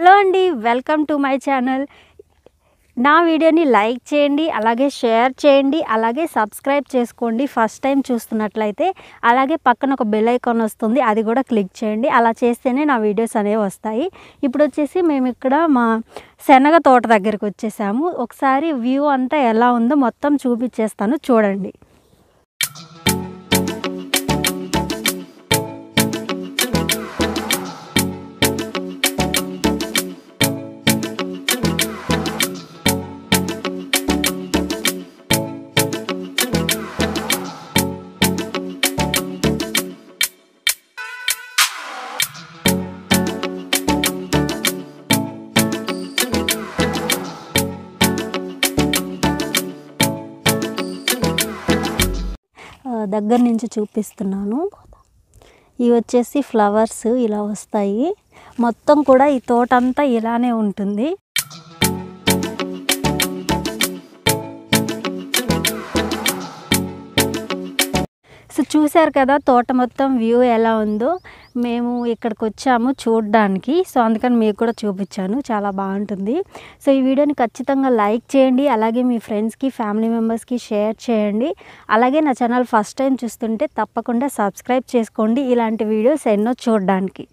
hello అండి welcome to my channel నా వీడియోని లైక్ చేయండి అలాగే షేర్ చేయండి అలాగే సబ్స్క్రైబ్ చేసుకోండి ఫస్ట్ టైం చూస్తున్నట్లయితే అలాగే పక్కన ఒక బెల్ ఐకాన్ వస్తుంది అది కూడా క్లిక్ చేయండి అలా చేస్తేనే నా వీడియోస్ అనేవి వస్తాయి ఇప్పుడు వచ్చేసి మేము ఇక్కడ మా శనగ తోట దగ్గరికి వచ్చేసాము ఒకసారి వ్యూ అంతా ఎలా ఉందో మొత్తం చూపించేస్తాను చూడండి ఆ, దగ్గర నుంచి చూపిస్తున్నాను ఇవి వచ్చేసి ఫ్లవర్స్ ఇలా వస్తాయి మొత్తం కూడా ఈ తోట అంతా ఇలానే ఉంటుంది సో చూశారు కదా తోట మొత్తం వ్యూ ఎలా ఉందో మేము ఇక్కడికి వచ్చాము చూడడానికి సో అందుకని మీకు కూడా చూపించాను చాలా బాగుంటుంది సో ఈ వీడియోని ఖచ్చితంగా లైక్ చేయండి అలాగే మీ ఫ్రెండ్స్కి ఫ్యామిలీ మెంబర్స్కి షేర్ చేయండి అలాగే నా ఛానల్ ఫస్ట్ టైం చూస్తుంటే తప్పకుండా సబ్స్క్రైబ్ చేసుకోండి ఇలాంటి వీడియోస్ ఎన్నో చూడడానికి